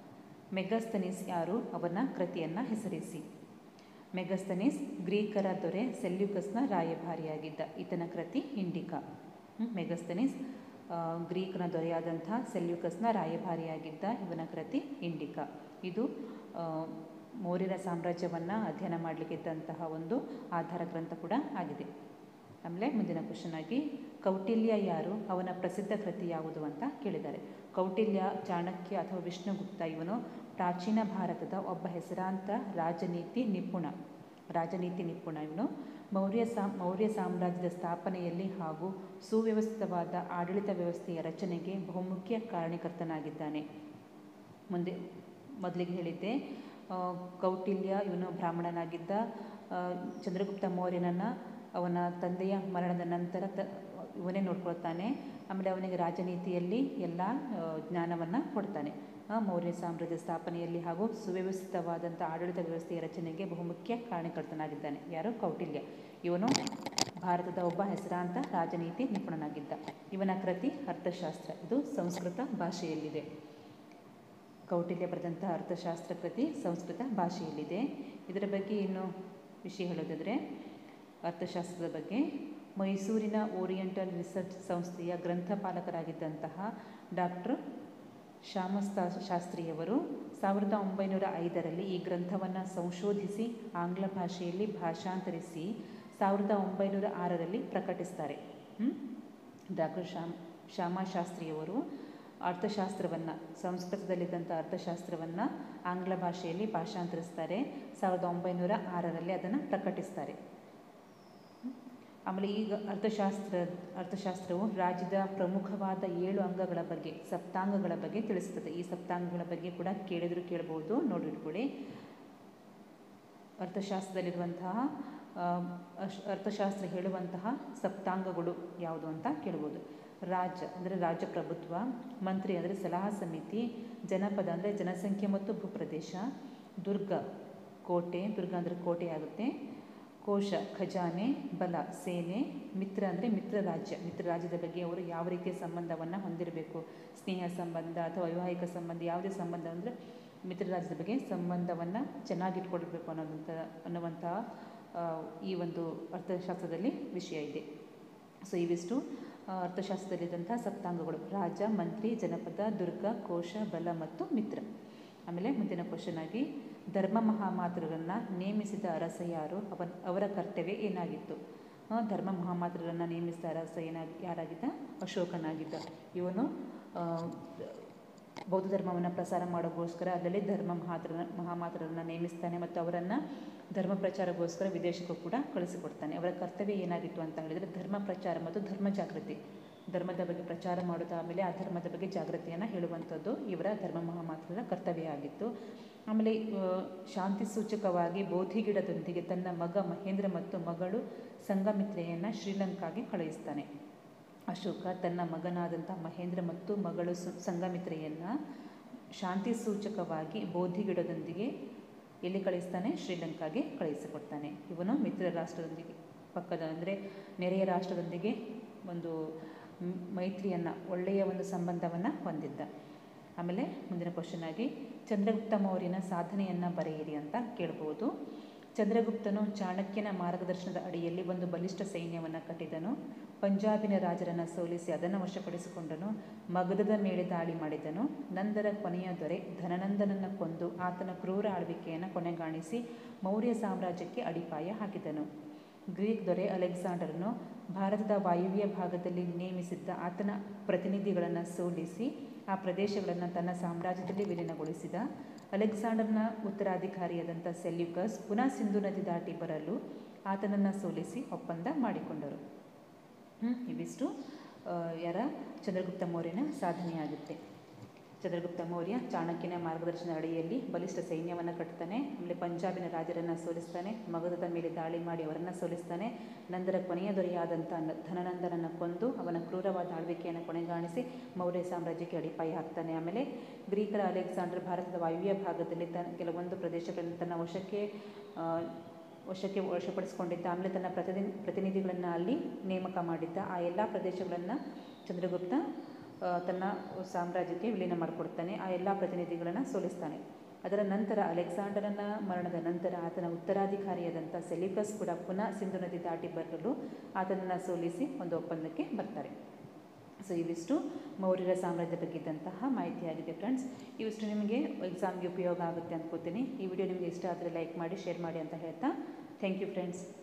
ಮೆಗಸ್ತನಿಸ್ ಯಾರು ಅವನ ಕೃತಿಯನ್ನು ಹೆಸರಿಸಿ ಮೆಗಸ್ತನಿಸ್ ಗ್ರೀಕರ ದೊರೆ ಸೆಲ್ಯೂಕಸ್ನ ರಾಯಭಾರಿಯಾಗಿದ್ದ ಈತನ ಕೃತಿ ಇಂಡಿಕಾ ಹ್ಮ್, ಮೆಗಸ್ತನಿಸ್ ಆ, ಗ್ರೀಕ್ನ ದೊರೆಯಾದಂಥ ಸೆಲ್ಯೂಕಸ್ನ ರಾಯಭಾರಿಯಾಗಿದ್ದ ಇವನ ಕೃತಿ ಇಂಡಿಕಾ ಇದು ಆ, ಮೌರ್ಯರ ಸಾಮ್ರಾಜ್ಯವನ್ನು ಅಧ್ಯಯನ ಮಾಡಲಿಕ್ಕಿದ್ದಂತಹ ಒಂದು ಆಧಾರ ಗ್ರಂಥ ಕೂಡ ಆಗಿದೆ ಆಮೇಲೆ ಮುಂದಿನ ಕ್ವಶನ್ ಆಗಿ ಕೌಟಿಲ್ಯ ಯಾರು ಅವನ ಪ್ರಸಿದ್ಧ ಕೃತಿ ಯಾವುದು ಅಂತ ಕೇಳಿದ್ದಾರೆ ಕೌಟಿಲ್ಯ ಚಾಣಕ್ಯ ಅಥವಾ ವಿಷ್ಣುಗುಪ್ತ ಇವನು ಪ್ರಾಚೀನ ಭಾರತದ ಒಬ್ಬ ಹೆಸರಾಂತ ರಾಜನೀತಿ ನಿಪುಣ ರಾಜನೀತಿ ನಿಪುಣ ಇವನು ಮೌರ್ಯ ಸಾ ಮೌರ್ಯ ಸಾಮ್ರಾಜ್ಯದ ಸ್ಥಾಪನೆಯಲ್ಲಿ ಹಾಗೂ ಸುವ್ಯವಸ್ಥಿತವಾದ ಆಡಳಿತ ವ್ಯವಸ್ಥೆಯ ರಚನೆಗೆ ಬಹುಮುಖ್ಯ ಕಾರಣೀಕರ್ತನಾಗಿದ್ದಾನೆ ಮುಂದೆ ಮೊದಲಿಗೆ ಹೇಳಿದ್ದೆ ಆ, ಕೌಟಿಲ್ಯ ಇವನು ಬ್ರಾಹ್ಮಣನಾಗಿದ್ದ ಆ, ಚಂದ್ರಗುಪ್ತ ಮೌರ್ಯನನ್ನು ಅವನ ತಂದೆಯ ಮರಣದ ನಂತರ ತ ಇವನೇ ನೋಡ್ಕೊಳ್ತಾನೆ ಆಮೇಲೆ ಅವನಿಗೆ ರಾಜನೀತಿಯಲ್ಲಿ ಎಲ್ಲ ಜ್ಞಾನವನ್ನು ಕೊಡ್ತಾನೆ ಆ, ಮೌರ್ಯ ಸಾಮ್ರಾಜ್ಯ ಸ್ಥಾಪನೆಯಲ್ಲಿ ಹಾಗೂ ಸುವ್ಯವಸ್ಥಿತವಾದಂಥ ಆಡಳಿತ ವ್ಯವಸ್ಥೆಯ ರಚನೆಗೆ ಬಹುಮುಖ್ಯ ಕಾರಣಕರ್ತನಾಗಿದ್ದಾನೆ ಯಾರು ಕೌಟಿಲ್ಯ ಇವನು ಭಾರತದ ಒಬ್ಬ ಹೆಸರಾಂತ ರಾಜನೀತಿ ನಿಪುಣನಾಗಿದ್ದ ಇವನ ಕೃತಿ ಅರ್ಥಶಾಸ್ತ್ರ ಇದು ಸಂಸ್ಕೃತ ಭಾಷೆಯಲ್ಲಿದೆ ಕೌಟಿಲ್ಯ ಬರೆದಂತಹ ಅರ್ಥಶಾಸ್ತ್ರ ಕೃತಿ ಸಂಸ್ಕೃತ ಭಾಷೆಯಲ್ಲಿದೆ ಇದರ ಬಗ್ಗೆ ಇನ್ನು ವಿಷಯ ಹೇಳೋದಾದರೆ ಅರ್ಥಶಾಸ್ತ್ರದ ಬಗ್ಗೆ ಮೈಸೂರಿನ ಓರಿಯೆಂಟಲ್ ರಿಸರ್ಚ್ ಸಂಸ್ಥೆಯ ಗ್ರಂಥಪಾಲಕರಾಗಿದ್ದಂತಹ ಡಾಕ್ಟರ್ ಶ್ಯಾಮಸ್ತಾ ಶಾಸ್ತ್ರಿಯವರು ಸಾವಿರದ ಒಂಬೈನೂರ ಐದರಲ್ಲಿ ಈ ಗ್ರಂಥವನ್ನು ಸಂಶೋಧಿಸಿ ಆಂಗ್ಲ ಭಾಷೆಯಲ್ಲಿ ಭಾಷಾಂತರಿಸಿ ಸಾವಿರದ ಒಂಬೈನೂರ ಆರರಲ್ಲಿ ಪ್ರಕಟಿಸ್ತಾರೆ ಹ್ಮ್? ಡಾಕ್ಟರ್ ಶ್ಯಾಮ್ ಶ್ಯಾಮಶಾಸ್ತ್ರಿಯವರು ಅರ್ಥಶಾಸ್ತ್ರವನ್ನು ಸಂಸ್ಕೃತದಲ್ಲಿದ್ದಂಥ ಅರ್ಥಶಾಸ್ತ್ರವನ್ನು ಆಂಗ್ಲ ಭಾಷೆಯಲ್ಲಿ ಭಾಷಾಂತರಿಸ್ತಾರೆ ಸಾವಿರದ ಒಂಬೈನೂರ ಆರರಲ್ಲಿ ಅದನ್ನು ಪ್ರಕಟಿಸ್ತಾರೆ ಆಮೇಲೆ ಈಗ ಅರ್ಥಶಾಸ್ತ್ರ ಅರ್ಥಶಾಸ್ತ್ರವು ರಾಜ್ಯದ ಪ್ರಮುಖವಾದ ಏಳು ಅಂಗಗಳ ಬಗ್ಗೆ ಸಪ್ತಾಂಗಗಳ ಬಗ್ಗೆ ತಿಳಿಸ್ತದೆ ಈ ಸಪ್ತಾಂಗಗಳ ಬಗ್ಗೆ ಕೂಡ ಕೇಳಿದ್ರು ಕೇಳ್ಬೋದು ನೋಡಿಟ್ಕೊಳ್ಳಿ ಅರ್ಥಶಾಸ್ತ್ರದಲ್ಲಿರುವಂತಹ ಆ, ಅಶ್- ಅರ್ಥಶಾಸ್ತ್ರ ಹೇಳುವಂತಹ ಸಪ್ತಾಂಗಗಳು ಯಾವುದು ಅಂತ ಕೇಳ್ಬೋದು ರಾಜ್ಯ ಅಂದರೆ ರಾಜ್ಯ ಪ್ರಭುತ್ವ ಮಂತ್ರಿ ಅಂದರೆ ಸಲಹಾ ಸಮಿತಿ ಜನಪದ ಅಂದರೆ ಜನಸಂಖ್ಯೆ ಮತ್ತು ಭೂಪ್ರದೇಶ ದುರ್ಗ ಕೋಟೆ ದುರ್ಗ ಅಂದರೆ ಕೋಟೆ ಆಗುತ್ತೆ ಕೋಶ ಖಜಾನೆ ಬಲ ಸೇನೆ ಮಿತ್ರ ಅಂದರೆ ಮಿತ್ರ ರಾಜ್ಯ ಮಿತ್ರ ರಾಜ್ಯದ ಬಗ್ಗೆ ಅವರು ಯಾವ ರೀತಿಯ ಸಂಬಂಧವನ್ನು ಹೊಂದಿರಬೇಕು ಸ್ನೇಹ ಸಂಬಂಧ ಅಥವಾ ವೈವಾಹಿಕ ಸಂಬಂಧ ಯಾವುದೇ ಸಂಬಂಧ ಅಂದರೆ ಮಿತ್ರ ರಾಜ್ಯದ ಬಗ್ಗೆ ಸಂಬಂಧವನ್ನು ಚೆನ್ನಾಗಿಟ್ಕೊಳ್ಬೇಕು ಅನ್ನೋದಂಥ ಅನ್ನುವಂತಹ ಆ, ಈ ಒಂದು ಅರ್ಥಶಾಸ್ತ್ರದಲ್ಲಿ ವಿಷಯ ಇದೆ ಸೊ ಇವಿಷ್ಟು ಆ, ಅರ್ಥಶಾಸ್ತ್ರದಲ್ಲಿದ್ದಂಥ ಸಪ್ತಾಂಗಗಳು ರಾಜ ಮಂತ್ರಿ ಜನಪದ ದುರ್ಗ ಕೋಶ ಬಲ ಮತ್ತು ಮಿತ್ರ ಆಮೇಲೆ ಮುಂದಿನ ಕ್ವಶನ್ ಆಗಿ ಧರ್ಮ ಮಹಾಮಾತೃರನ್ನು ನೇಮಿಸಿದ ಅರಸ ಯಾರು ಅವನ ಅವರ ಕರ್ತವ್ಯ ಏನಾಗಿತ್ತು ಆ, ಧರ್ಮ ಮಹಾಮಾತೃರನ್ನು ನೇಮಿಸಿದ ಅರಸ ಏನಾಗಿ ಯಾರಾಗಿದ್ದ ಅಶೋಕನಾಗಿದ್ದ ಇವನು ಆ, ಬೌದ್ಧ ಧರ್ಮವನ್ನು ಪ್ರಸಾರ ಮಾಡೋಕ್ಕೋಸ್ಕರ ಅದರಲ್ಲಿ ಧರ್ಮ ಮಹಾತ್ರ ಮಹಾಮಾತರನ್ನು ನೇಮಿಸ್ತಾನೆ ಮತ್ತು ಅವರನ್ನು ಧರ್ಮ ಪ್ರಚಾರಕ್ಕೋಸ್ಕರ ವಿದೇಶಕ್ಕೂ ಕೂಡ ಕಳಿಸಿಕೊಡ್ತಾನೆ ಅವರ ಕರ್ತವ್ಯ ಏನಾಗಿತ್ತು ಅಂತ ಹೇಳಿದರೆ ಧರ್ಮ ಪ್ರಚಾರ ಮತ್ತು ಧರ್ಮ ಜಾಗೃತಿ ಧರ್ಮದ ಬಗ್ಗೆ ಪ್ರಚಾರ ಮಾಡೋದು ಆಮೇಲೆ ಆ ಧರ್ಮದ ಬಗ್ಗೆ ಜಾಗೃತಿಯನ್ನು ಹೇಳುವಂಥದ್ದು ಇವರ ಧರ್ಮ ಮಹಾಮಾತ್ರರ ಕರ್ತವ್ಯ ಆಗಿತ್ತು ಆಮೇಲೆ ಆ, ಶಾಂತಿ ಸೂಚಕವಾಗಿ ಬೋಧಿಗಿಡದೊಂದಿಗೆ ತನ್ನ ಮಗ ಮಹೇಂದ್ರ ಮತ್ತು ಮಗಳು ಸಂಗಮಿತ್ರೆಯನ್ನು ಶ್ರೀಲಂಕಾಗೆ ಕಳುಹಿಸ್ತಾನೆ ಅಶೋಕ ತನ್ನ ಮಗನಾದಂಥ ಮಹೇಂದ್ರ ಮತ್ತು ಮಗಳು ಸು ಸಂಗಮಿತ್ರೆಯನ್ನು ಶಾಂತಿ ಸೂಚಕವಾಗಿ ಬೋಧಿಗಿಡದೊಂದಿಗೆ ಎಲ್ಲಿ ಕಳಿಸ್ತಾನೆ ಶ್ರೀಲಂಕಾಗೆ ಕಳುಹಿಸಿಕೊಡ್ತಾನೆ ಇವನು ಮಿತ್ರ ರಾಷ್ಟ್ರದೊಂದಿಗೆ ಪಕ್ಕದ ಅಂದರೆ ನೆರೆಯ ರಾಷ್ಟ್ರದೊಂದಿಗೆ ಒಂದು ಮ್- ಮೈತ್ರಿಯನ್ನು ಒಳ್ಳೆಯ ಒಂದು ಸಂಬಂಧವನ್ನು ಹೊಂದಿದ್ದ ಆಮೇಲೆ ಮುಂದಿನ ಕ್ವಶನ್ ಆಗಿ ಚಂದ್ರಗುಪ್ತ ಮೌರ್ಯನ ಸಾಧನೆಯನ್ನು ಬರೆಯಿರಿ ಅಂತ ಕೇಳ್ಬೋದು ಚಂದ್ರಗುಪ್ತನು ಚಾಣಕ್ಯನ ಮಾರ್ಗದರ್ಶನದ ಅಡಿಯಲ್ಲಿ ಒಂದು ಬಲಿಷ್ಠ ಸೈನ್ಯವನ್ನು ಕಟ್ಟಿದನು ಪಂಜಾಬಿನ ರಾಜರನ್ನು ಸೋಲಿಸಿ ಅದನ್ನು ವಶಪಡಿಸಿಕೊಂಡನು ಮಗಧದ ಮೇಲೆ ದಾಳಿ ಮಾಡಿದನು ನಂತರ ಕೊನೆಯ ದೊರೆ ಧನನಂದನನ್ನು ಕೊಂದು ಆತನ ಕ್ರೂರ ಆಳ್ವಿಕೆಯನ್ನು ಕೊನೆಗಾಣಿಸಿ ಮೌರ್ಯ ಸಾಮ್ರಾಜ್ಯಕ್ಕೆ ಅಡಿಪಾಯ ಹಾಕಿದನು ಗ್ರೀಕ್ ದೊರೆ ಅಲೆಕ್ಸಾಂಡರನು ಭಾರತದ ವಾಯುವ್ಯ ಭಾಗದಲ್ಲಿ ನೇಮಿಸಿದ್ದ ಆತನ ಪ್ರತಿನಿಧಿಗಳನ್ನು ಸೋಲಿಸಿ ಆ ಪ್ರದೇಶಗಳನ್ನು ತನ್ನ ಸಾಮ್ರಾಜ್ಯದಲ್ಲಿ ವಿಲೀನಗೊಳಿಸಿದ ಅಲೆಕ್ಸಾಂಡರ್ನ ಉತ್ತರಾಧಿಕಾರಿಯಾದಂಥ ಸೆಲ್ಯೂಕಸ್ ಪುನಃ ಸಿಂಧು ನದಿ ದಾಟಿ ಬರಲು ಆತನನ್ನು ಸೋಲಿಸಿ ಒಪ್ಪಂದ ಮಾಡಿಕೊಂಡರು ಹ್ಮ್, ಇವಿಷ್ಟು ಆ, ಯಾರ ಚಂದ್ರಗುಪ್ತ ಮೌರ್ಯನ ಸಾಧನೆಯಾಗುತ್ತೆ ಚಂದ್ರಗುಪ್ತ ಮೌರ್ಯ ಚಾಣಕ್ಯನ ಮಾರ್ಗದರ್ಶನದ ಅಡಿಯಲ್ಲಿ ಬಲಿಷ್ಠ ಸೈನ್ಯವನ್ನು ಕಟ್ತಾನೆ ಆಮೇಲೆ ಪಂಜಾಬಿನ ರಾಜರನ್ನು ಸೋಲಿಸ್ತಾನೆ ಮಗಧದ ಮೇಲೆ ದಾಳಿ ಮಾಡಿ ಅವರನ್ನು ಸೋಲಿಸ್ತಾನೆ ನಂತರ ಕೊನೆಯ ದೊರೆಯಾದಂಥ ನ- ಧನನಂದನನ್ನು ಕೊಂದು ಅವನ ಕ್ರೂರವಾದ ಆಳ್ವಿಕೆಯನ್ನು ಕೊನೆಗಾಣಿಸಿ ಮೌರ್ಯ ಸಾಮ್ರಾಜ್ಯಕ್ಕೆ ಅಡಿಪಾಯ ಹಾಕ್ತಾನೆ ಆಮೇಲೆ ಗ್ರೀಕರ ಅಲೆಕ್ಸಾಂಡರ್ ಭಾರತದ ವಾಯುವ್ಯ ಭಾಗದಲ್ಲಿ ತನ್ನ ಕೆಲವೊಂದು ಪ್ರದೇಶಗಳನ್ನು ತನ್ನ ವಶಕ್ಕೆ ಆ, ವಶಕ್ಕೆ ವಶಪಡಿಸಿಕೊಂಡಿದ್ದ ಆಮೇಲೆ ತನ್ನ ಪ್ರತಿನಿಧಿ ಪ್ರತಿನಿಧಿಗಳನ್ನು ಅಲ್ಲಿ ನೇಮಕ ಮಾಡಿದ್ದ ಆ ಎಲ್ಲ ಪ್ರದೇಶಗಳನ್ನು ಚಂದ್ರಗುಪ್ತ ಆ, ತನ್ನ ಸಾಮ್ರಾಜ್ಯಕ್ಕೆ ವಿಲೀನ ಮಾಡಿಕೊಡ್ತಾನೆ ಆ ಎಲ್ಲ ಪ್ರತಿನಿಧಿಗಳನ್ನು ಸೋಲಿಸ್ತಾನೆ ಅದರ ನಂತರ ಅಲೆಕ್ಸಾಂಡರನ ಮರಣದ ನಂತರ ಆತನ ಉತ್ತರಾಧಿಕಾರಿಯಾದಂಥ ಸೆಲಿಕಸ್ ಕೂಡ ಪುನಃ ಸಿಂಧು ನದಿ ದಾಟಿ ಬರಲು ಆತನನ್ನು ಸೋಲಿಸಿ ಒಂದು ಒಪ್ಪಂದಕ್ಕೆ ಬರ್ತಾರೆ ಸೊ ಇವಿಷ್ಟು ಮೌರ್ಯರ ಸಾಮ್ರಾಜ್ಯದ ಬಗ್ಗೆ ಇದ್ದಂತಹ ಮಾಹಿತಿಯಾಗಿದೆ ಫ್ರೆಂಡ್ಸ್ ಇವಿಷ್ಟು ನಿಮಗೆ ಎಕ್ಸಾಮ್ಗೆ ಉಪಯೋಗ ಆಗುತ್ತೆ ಅಂದ್ಕೋತೀನಿ ಈ ವಿಡಿಯೋ ನಿಮಗೆ ಇಷ್ಟ ಆದರೆ ಲೈಕ್ ಮಾಡಿ ಶೇರ್ ಮಾಡಿ ಅಂತ ಹೇಳ್ತಾ ಥ್ಯಾಂಕ್ ಯು ಫ್ರೆಂಡ್ಸ್